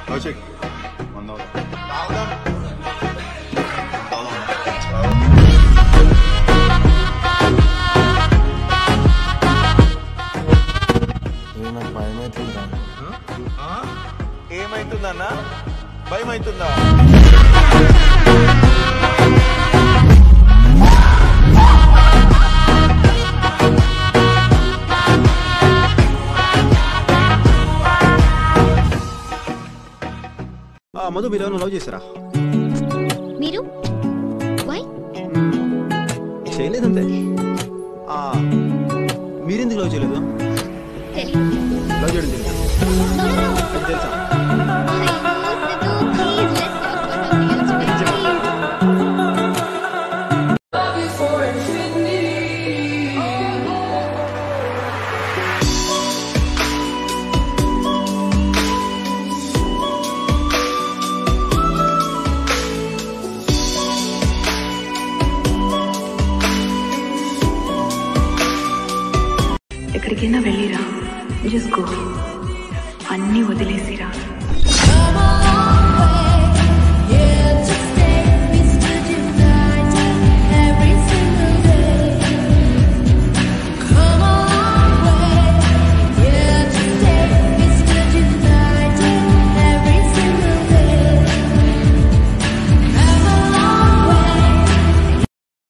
కౌశిక్ వంద నాకు భయం అవుతుంది ఏమైతుందన్నా భయం అవుతుందా మధు మీరు ఏమైనా లవ్ చేశారా మీరు వై చేయలేదంతే ఆ, మీరెందుకు లవ్ చేయలేదు తెలియదు లవ్ చేయడం తెలియదు No, no, no. అది తెలుసా అయ్యో, Siddhu, please, let's talk about something else, please. ఎక్కడికైనా వెళ్ళిరా జస్ట్ గో అన్నీ వదిలేసిరా